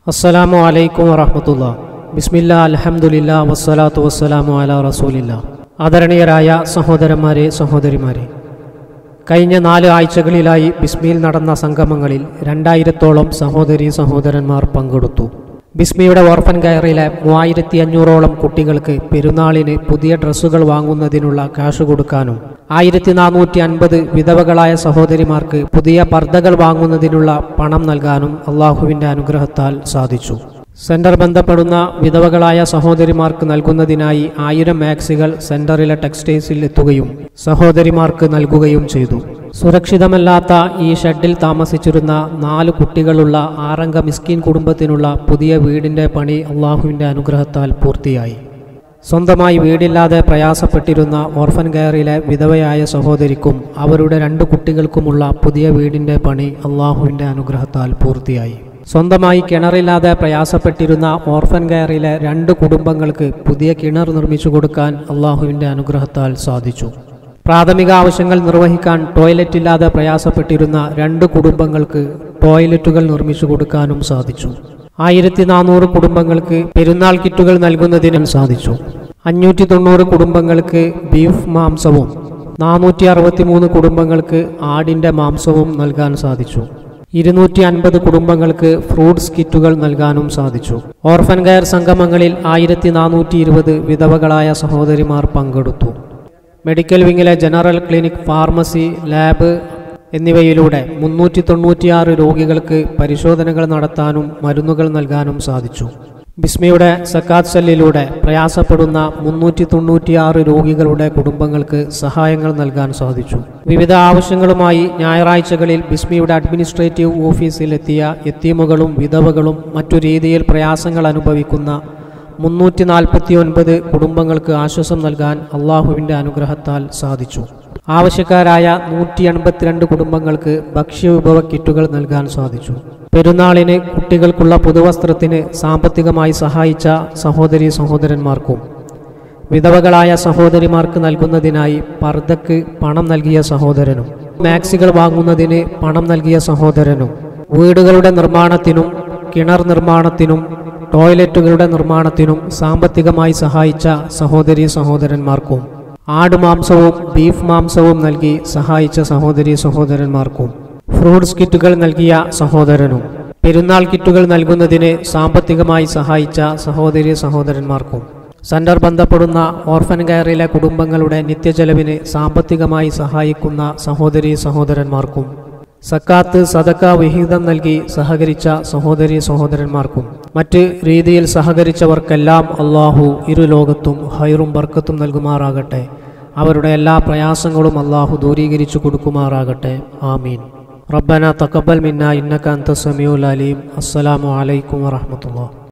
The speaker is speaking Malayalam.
അസ്സലാമു അലൈക്കും വറഹമത്തുള്ള ബിസ്മില്ല അൽഹംദുലില്ല വസ്സലാത്തു വസ്സലാമു അല റസൂലില്ല ആദരണീയരായ സഹോദരന്മാരെ സഹോദരിമാരെ കഴിഞ്ഞ നാല് ആഴ്ചകളിലായി ബിസ്മിയിൽ നടന്ന സംഗമങ്ങളിൽ രണ്ടായിരത്തോളം സഹോദരി സഹോദരന്മാർ പങ്കെടുത്തു ബിസ്മിയുടെ ഓർഫൻ കയറിലെ മൂവായിരത്തി അഞ്ഞൂറോളം കുട്ടികൾക്ക് പെരുന്നാളിന് പുതിയ ഡ്രസ്സുകൾ വാങ്ങുന്നതിനുള്ള കാശ് കൊടുക്കാനും ആയിരത്തി നാനൂറ്റി അൻപത് വിധവകളായ സഹോദരിമാർക്ക് പുതിയ പർദ്ദകൾ വാങ്ങുന്നതിനുള്ള പണം നൽകാനും അള്ളാഹുവിൻ്റെ അനുഗ്രഹത്താൽ സാധിച്ചു സെന്റർ ബന്ധപ്പെടുന്ന വിധവകളായ സഹോദരിമാർക്ക് നൽകുന്നതിനായി ആയിരം മാക്സികൾ സെന്ററിലെ ടെക്സ്റ്റൈൽസിൽ എത്തുകയും സഹോദരിമാർക്ക് നൽകുകയും ചെയ്തു സുരക്ഷിതമല്ലാത്ത ഈ ഷെഡിൽ താമസിച്ചിരുന്ന നാല് കുട്ടികളുള്ള ആറംഗ മിസ്കിൻ കുടുംബത്തിനുള്ള പുതിയ വീടിന്റെ പണി അള്ളാഹുവിന്റെ അനുഗ്രഹത്താൽ പൂർത്തിയായി സ്വന്തമായി വീടില്ലാതെ പ്രയാസപ്പെട്ടിരുന്ന ഓർഫൻ കെയറിലെ വിധവയായ സഹോദരിക്കും അവരുടെ രണ്ട് കുട്ടികൾക്കുമുള്ള പുതിയ വീടിന്റെ പണി അള്ളാഹുവിന്റെ അനുഗ്രഹത്താൽ പൂർത്തിയായി സ്വന്തമായി കിണറില്ലാതെ പ്രയാസപ്പെട്ടിരുന്ന ഓർഫൻ കെയറിലെ രണ്ട് കുടുംബങ്ങൾക്ക് പുതിയ കിണർ നിർമ്മിച്ചു കൊടുക്കാൻ അള്ളാഹുവിന്റെ അനുഗ്രഹത്താൽ സാധിച്ചു പ്രാഥമിക ആവശ്യങ്ങൾ നിർവഹിക്കാൻ ടോയ്ലറ്റ് ഇല്ലാതെ പ്രയാസപ്പെട്ടിരുന്ന രണ്ട് കുടുംബങ്ങൾക്ക് ടോയ്ലറ്റുകൾ നിർമ്മിച്ചു കൊടുക്കാനും സാധിച്ചു ആയിരത്തി നാനൂറ് കുടുംബങ്ങൾക്ക് പെരുന്നാൾ കിറ്റുകൾ നൽകുന്നതിനും സാധിച്ചു അഞ്ഞൂറ്റി തൊണ്ണൂറ് കുടുംബങ്ങൾക്ക് ബീഫ് മാംസവും നാനൂറ്റി അറുപത്തി മൂന്ന് കുടുംബങ്ങൾക്ക് ആടിന്റെ മാംസവും നൽകാൻ സാധിച്ചു ഇരുന്നൂറ്റി അൻപത് കുടുംബങ്ങൾക്ക് ഫ്രൂട്ട്സ് കിറ്റുകൾ നൽകാനും സാധിച്ചു ഓർഫൻ കെയർ സംഗമങ്ങളിൽ ആയിരത്തി നാനൂറ്റി ഇരുപത് വിധവകളായ സഹോദരിമാർ പങ്കെടുത്തു മെഡിക്കൽ വിങ്ങിലെ ജനറൽ ക്ലിനിക് ഫാർമസി ലാബ് എന്നിവയിലൂടെ മുന്നൂറ്റി തൊണ്ണൂറ്റിയാറ് രോഗികൾക്ക് പരിശോധനകൾ നടത്താനും മരുന്നുകൾ നൽകാനും സാധിച്ചു ബിസ്മിയുടെ സക്കാത്ത് സെല്ലിലൂടെ പ്രയാസപ്പെടുന്ന മുന്നൂറ്റി തൊണ്ണൂറ്റിയാറ് രോഗികളുടെ കുടുംബങ്ങൾക്ക് സഹായങ്ങൾ നൽകാൻ സാധിച്ചു വിവിധ ആവശ്യങ്ങളുമായി ഞായറാഴ്ചകളിൽ ബിസ്മിയുടെ അഡ്മിനിസ്ട്രേറ്റീവ് ഓഫീസിലെത്തിയ എത്തീമുകളും വിധവകളും മറ്റു രീതിയിൽ പ്രയാസങ്ങൾ അനുഭവിക്കുന്ന മുന്നൂറ്റി നാൽപ്പത്തി ഒൻപത് കുടുംബങ്ങൾക്ക് ആശ്വാസം നൽകാൻ അള്ളാഹുവിൻ്റെ അനുഗ്രഹത്താൽ സാധിച്ചു ആവശ്യക്കാരായ നൂറ്റി എൺപത്തിരണ്ട് കുടുംബങ്ങൾക്ക് ഭക്ഷ്യവിഭവ കിറ്റുകൾ നൽകാൻ സാധിച്ചു പെരുന്നാളിന് കുട്ടികൾക്കുള്ള പുതുവസ്ത്രത്തിന് സാമ്പത്തികമായി സഹായിച്ച സഹോദരി സഹോദരന്മാർക്കും വിധവകളായ സഹോദരിമാർക്ക് നൽകുന്നതിനായി പർദ്ദക്ക് പണം നൽകിയ സഹോദരനും മാക്സികൾ വാങ്ങുന്നതിന് പണം നൽകിയ സഹോദരനും വീടുകളുടെ നിർമ്മാണത്തിനും കിണർ നിർമ്മാണത്തിനും ടോയ്ലറ്റുകളുടെ നിർമ്മാണത്തിനും സാമ്പത്തികമായി സഹായിച്ച സഹോദരി സഹോദരന്മാർക്കും ആടുമാംസവും ബീഫ് മാംസവും നൽകി സഹായിച്ച സഹോദരി സഹോദരന്മാർക്കും ഫ്രൂട്ട്സ് കിറ്റുകൾ നൽകിയ സഹോദരനും പെരുന്നാൾ കിറ്റുകൾ നൽകുന്നതിന് സാമ്പത്തികമായി സഹായിച്ച സഹോദരി സഹോദരന്മാർക്കും സെന്റർ ബന്ധപ്പെടുന്ന ഓർഫൻ കെയറിലെ കുടുംബങ്ങളുടെ നിത്യചെലവിന് സാമ്പത്തികമായി സഹായിക്കുന്ന സഹോദരി സഹോദരന്മാർക്കും സക്കാത്ത് സദക്ക വിഹിതം നൽകി സഹകരിച്ച സഹോദരി സഹോദരന്മാർക്കും മറ്റ് രീതിയിൽ സഹകരിച്ചവർക്കെല്ലാം അള്ളാഹു ഇരു ലോകത്തും ഹൈറും ബർക്കത്തും നൽകുമാറാകട്ടെ അവരുടെ എല്ലാ പ്രയാസങ്ങളും അള്ളാഹു ദൂരീകരിച്ചു കൊടുക്കുമാറാകട്ടെ ആമീൻ റബ്ബന തക്കബൽ മിന്ന ഇന്നക അന്ത സമീഉൽ അലീം അസ്സലാമു അലൈക്കും വറഹ്മത്തുള്ളാഹി